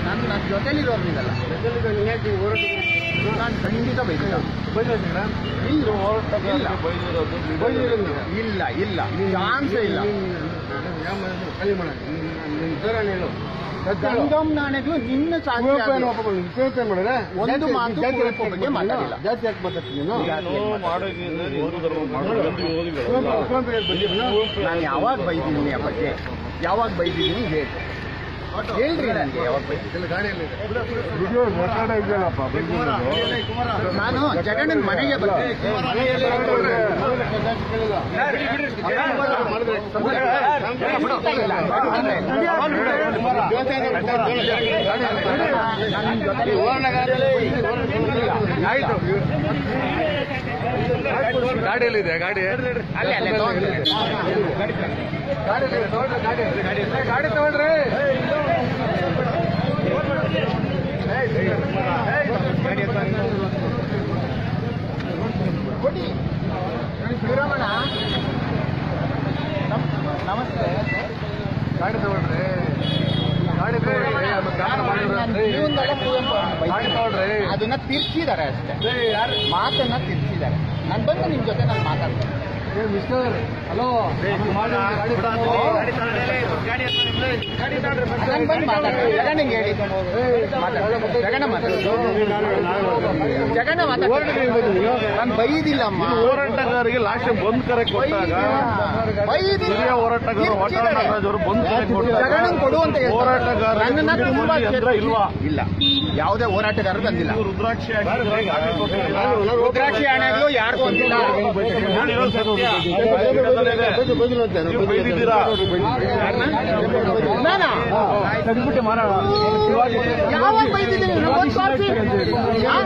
ನನ್ನ ನನ್ನ ಜೊತೆಲಿರೋರ್ನಿಗಲ್ಲ ನಾನು ಖಂಡಿತ ಬೈದಿಲ್ಲ ಇಲ್ಲ ಇಲ್ಲ ಇಲ್ಲ ಚಾನ್ಸೇ ಇಲ್ಲ ಗಂಗಮ್ ನಾಣೆಗಳು ನಿನ್ನ ಸಾಧ್ಯ ಒಂದು ಮಾತು ಕುವೆಂಪು ಬಗ್ಗೆ ಮಾತಾಡಿಲ್ಲ ಜಾತಿ ಯಾಕೆ ಮಾತಾಡ್ತೀನಿ ನೀನು ನಾನು ಯಾವಾಗ ಬೈದಿದ್ದೀನಿ ಆ ಬಗ್ಗೆ ಯಾವಾಗ ಬೈದಿದ್ದೀನಿ ಹೇಳಿ ಹೇಳ್ರಿ ನನಗೆ ಯಾವಾಗ ಬೈದಿದ್ದೀನಿ ವಿಡಿಯೋ ರೆಕಾರ್ಡ್ ಇದೆಯಲ್ಲಪ್ಪ ನಾನು ಜಗಣ್ಣನ ಮನೆಗೆ ಬಂದೆ ಗಾಡಿಯಲ್ಲಿದೆ ಗಾಡಿ ಅಲ್ಲೇ ಅಲ್ಲೇ ತಗೊಂಡು. ಗಾಡಿ ತಗೊಳ್ರಿ ಕೊಡಿ ಶ್ರೀರಮಣ ನಮ್- ನಮಸ್ತೆ ಗಾಡಿ ತಗೊಳ್ರಿ ಗಾಡಿ ತಗೊಳ್ರಿ ಅದು ಗಾಡಿ ಮಾಡಿದ್ರಿ ಜೀವನದಾಗ ಕುವೆಂಪು ಅವ್ರನ್ನ ಗಾಡಿ ಬೈದಿದ್ದೀನಿ. ತಗೊಳ್ರಿ ಅದನ್ನ ತಿರ್ಚಿದ್ದಾರೆ ಅಷ್ಟೇ ಮಾತನ್ನ ತಿರ್ಚಿದ್ದಾರೆ ನಾನು ಬಂದು ನಿಮ್ ಜೊತೆ ನಾನು ಮಾತಾಡ್ತೀನಿ ಏ ಮಿಸ್ಟರ್ ಹಲೋ ಗಾಡಿ ತಗೊಂಡು ನಾನು ಬಂದು ಮಾತಾಡ್ತೀನಿ ಜಗಣ್ಣಂಗೆ ಹೇಳಿ ಮಾತಾಡು. ಜಗಣ್ಣ ಮಾತಾಡು ಜಗಣ್ಣ ಮಾತಾಡ್ತೀನಿ ನಾನು ಬೈದಿಲ್ಲಮ್ಮ ಹೋರಾಟಗಾರರಿಗೆ ಲಾಸ್ಟ್ ಬಂದ್ ಕರೆ ಕೊಟ್ಟಾಗ ಬೈದಿಲ್ಲ ಹಿರಿಯ ಹೋರಾಟಗಾರ ವಾಟಾಳ್ ನಾಗರಾಜ್ ಅವರು ಬಂದ್ ಕರೆ ಕೊಟ್ಟಾಗ ಜಗಣ್ಣನ್ ಕೊಡು ಅಂತ ಹೇಳ್ತಾರೆ. ಹೋರಾಟಗಾರರಿಗೆ ನನ್ನನ್ನ ದುಡ್ಡು ತುಂಬಾ ಕೊಡಿ ಅಂದ್ರೆ ಇಲ್ವಾ ಇಲ್ಲ ಯಾವುದೇ ಹೋರಾಟಗಾರರು ಬಂದಿಲ್ಲ ನೀವು ರುದ್ರಾಕ್ಷಿ ಹಾಕಿದ್ರೆ ಗಾಡಿ ಕೊಟ್ಟಿಲ್ಲ. ರುದ್ರಾಕ್ಷಿ ಹಣಗಳು ಯಾರಿಗೂ ಅಂದಿಲ್ಲ ನಾನಿರೋ ಸತ್ಯ. ನೀವು ಬೈದಿದ್ದೀರಾ ನಾನಾ ತೆಗ್ದ್ಬಿಟ್ಟು ಮಾರಾಟ ಯಾವಾಗ ಬೈದಿದ್ದೀನಿ ಒಂದು ಸಾರ್ತಿ? ಯಾ-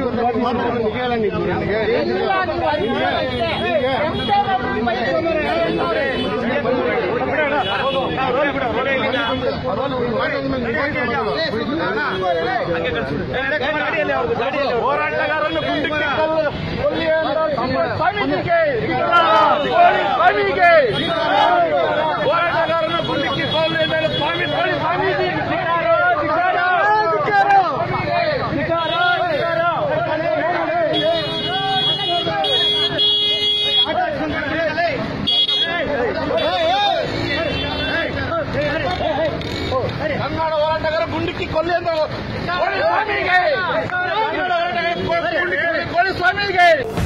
ಇಲ್ಲ, ನೀವು ಅಲ್ಲಿ ಹೇಳಕ್ಕೆ. ಎಂತೆವ್ರನ್ನ ಬೈದಿದ್ದೀನಿ ಹೇಳ್ತಾರೆ. ಹೋರಾಟಗಾರನ್ನು ಗುಂಡಿಕ್ಕಿ ಕಲ್ಲು ಕೊಲ್ಲಿ ಅಂತ ಸ್ವಾಮೀಜಿಗೆ ಸ್ವಾಮಿಗೆ ಹೋರಾಟಗಾರನ ಗುಂಡಿಕ್ಕಿ ಕೊಲ್ಲಿ ಅಂತ ಸ್ವಾಮಿ ಸ್ವಾಮಿ ಸ್ವಾಮೀಜಿ ಧಿಕ್ಕಾರ, ಧಿಕ್ಕಾರ, ಧಿಕ್ಕಾರ. ಧಿಕ್ಕಾರ, ಧಿಕ್ಕಾರ. ಕನ್ನಡ ಹೋರಾಟಗಾರ ಗುಂಡಿಕ್ಕಿ ಕೊಲ್ಲಿ ಅಂತ ಕೋಳಿ ಸ್ವಾಮಿಗೆ ಕನ್ನಡ ಹೋರಾಟಗಾರ ಗುಂಡಿಕ್ಕಿ ಕೊಲ್ಲಿ ಸ್ವಾಮಿಗೆ